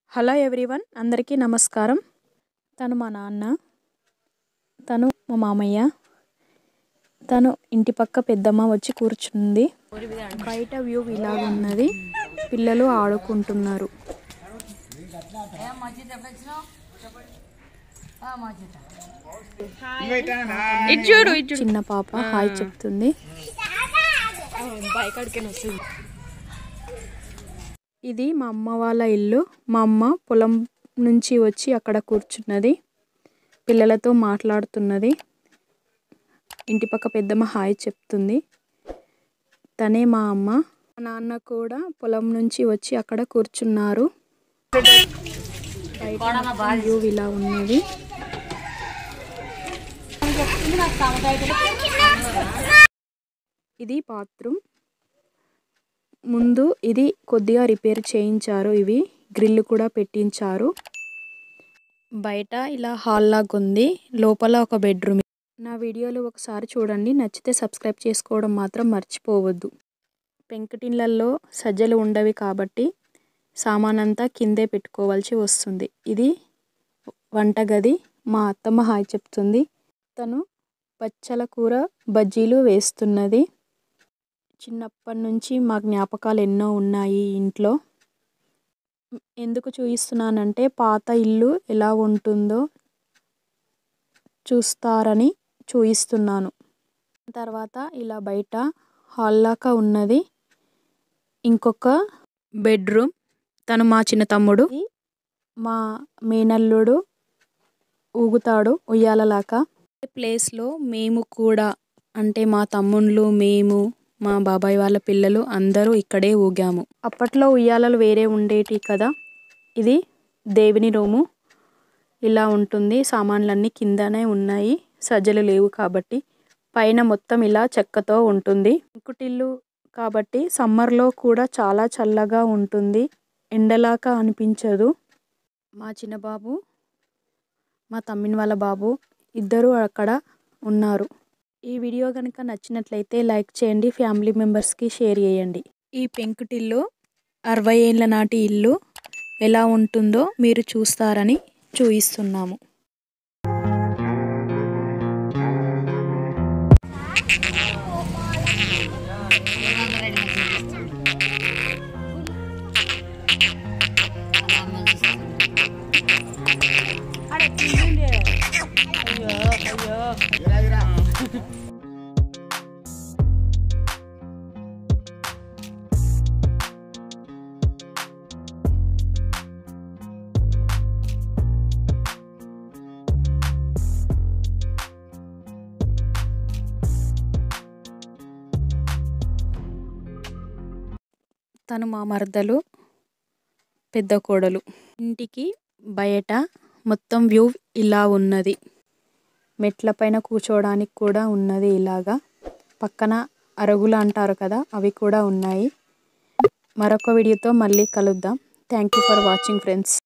hello everyone అందరికీ నమస్కారం తను మా నాన్న తను మా మామయ్య తను ఇంటి పక్క పెద్దమ్మ వచ్చి కూర్చుంది బయట వ్యూ ఇలాగున్నది పిల్లలు ఆడుకుంటున్నారు ఇటు చూడు ఇటు చిన్న పాప హాయ్ చెప్తుంది ఇది మా అమ్మ వాళ్ళ ఇల్లు మా అమ్మ పొలం నుంచి వచ్చి అక్కడ కూర్చున్నది పిల్లలతో మాట్లాడుతున్నది ఇంటి పక్క పెద్దమ్మ హాయ్ చెప్తుంది తనే మా అమ్మ మా నాన్న కూడా పొలం నుంచి వచ్చి అక్కడ కూర్చున్నారు బయట మొత్తం వ్యూ ఇలా ఉన్నది ఇది బాత్రూమ్ ముందు ఇది కొద్దిగా రిపేర్ చేయించారు ఇవి గ్రిల్ కూడా పెట్టించారు బయట ఇలా హాల్ లాగా ఉంది లోపల ఒక బెడ్రూమ్ నా వీడియోలు ఒకసారి చూడండి నచ్చితే సబ్స్క్రైబ్ చేసుకోవడం మాత్రం మర్చిపోవద్దు పెంకుటిన్లల్లో సజ్జలు ఉండవి కాబట్టి సామానంతా కిందే పెట్టుకోవాల్సి వస్తుంది ఇది వంటగది మా అత్తమ్మ హాయ్ చెప్తుంది తను పచ్చల కూర బజ్జీలు వేస్తున్నది చిన్నప్పటి నుంచి మా జ్ఞాపకాలు ఎన్నో ఉన్నాయి ఈ ఇంట్లో ఎందుకు చూపిస్తున్నానంటే పాత ఇల్లు ఎలా ఉంటుందో చూస్తారని చూపిస్తున్నాను తర్వాత ఇలా బయట హాల్ లాగా ఉన్నది ఇంకొక బెడ్రూమ్ తను మా చిన్న తమ్ముడు మా మేనల్లుడు ఊగుతాడు ఉయ్యాలలాగా ప్లేస్లో మేము కూడా అంటే మా తమ్ముళ్ళు మేము మా బాబాయ్ వాళ్ళ పిల్లలు అందరూ ఇక్కడే ఊగాము అప్పట్లో ఉయ్యాలలు వేరే ఉండేటి కదా ఇది దేవుని రూము ఇలా ఉంటుంది సామాన్లన్నీ కిందనే ఉన్నాయి సజ్జలు లేవు కాబట్టి పైన మొత్తం ఇలా చెక్కతో ఉంటుంది ఇంకుటిల్లు కాబట్టి సమ్మర్లో కూడా చాలా చల్లగా ఉంటుంది ఎండలాగా అనిపించదు మా చిన్న బాబు మా తమ్మిన వాళ్ళ బాబు ఇద్దరు అక్కడ ఉన్నారు ఈ వీడియో కనుక నచ్చినట్లయితే లైక్ చేయండి ఫ్యామిలీ మెంబర్స్కి షేర్ చేయండి ఈ పెంకుటిల్లు అరవై ఏళ్ళ నాటి ఇల్లు ఎలా ఉంటుందో మీరు చూస్తారని చూపిస్తున్నాము తను మా మరదలు పెద్ద కోడలు ఇంటికి బయట మొత్తం వ్యూ ఇలా ఉన్నది మెట్ల పైన కూర్చోవడానికి కూడా ఉన్నది ఇలాగా పక్కన అరుగులు అంటారు కదా అవి కూడా ఉన్నాయి మరొక వీడియోతో మళ్ళీ కలుద్దాం thank you for watching friends